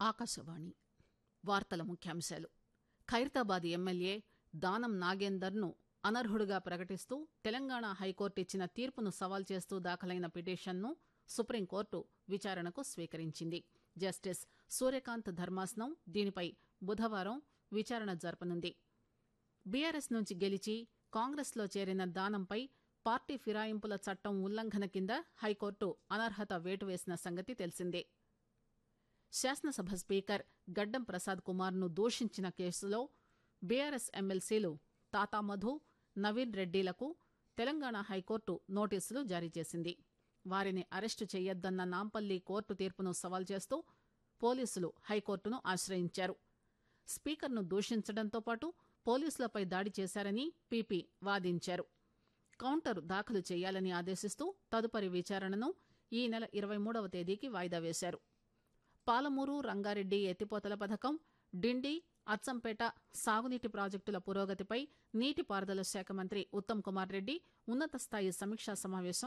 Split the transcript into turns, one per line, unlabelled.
ఆకాశవాణి వార్తల ముఖ్యాంశాలు ఖైరతాబాద్ ఎమ్మెల్యే దానం నాగేందర్ను అనర్హుడిగా ప్రకటిస్తూ తెలంగాణ హైకోర్టు ఇచ్చిన తీర్పును సవాల్ చేస్తూ దాఖలైన పిటిషన్ను సుప్రీంకోర్టు విచారణకు స్వీకరించింది జస్టిస్ సూర్యకాంత్ ధర్మాసనం దీనిపై బుధవారం విచారణ జరపనుంది బీఆర్ఎస్ నుంచి గెలిచి కాంగ్రెస్లో చేరిన దానంపై పార్టీ ఫిరాయింపుల చట్టం ఉల్లంఘన కింద హైకోర్టు అనర్హత వేటు వేసిన సంగతి తెలిసిందే శాసనసభ స్పీకర్ గడ్డం ప్రసాద్ కుమార్ ను దూషించిన కేసులో బీఆర్ఎస్ ఎమ్మెల్సీలు తాతా మధు నవీన్ రెడ్డిలకు తెలంగాణ హైకోర్టు నోటీసులు జారీ చేసింది వారిని అరెస్టు చేయొద్దన్న నాంపల్లి కోర్టు తీర్పును సవాల్ చేస్తూ పోలీసులు హైకోర్టును ఆశ్రయించారు స్పీకర్ను దూషించడంతో పాటు పోలీసులపై దాడి చేశారని పీపీ వాదించారు కౌంటర్ దాఖలు చేయాలని ఆదేశిస్తూ తదుపరి విచారణను ఈ నెల ఇరవై మూడవ తేదీకి వాయిదా వేశారు పాలమూరు రంగారెడ్డి ఎత్తిపోతల పథకం డిండి అచ్చంపేట సాగునీటి ప్రాజెక్టుల పురోగతిపై నీటిపారుదల శాఖ మంత్రి ఉత్తమ్ కుమార్ రెడ్డి ఉన్నత స్థాయి సమీక్షా సమావేశం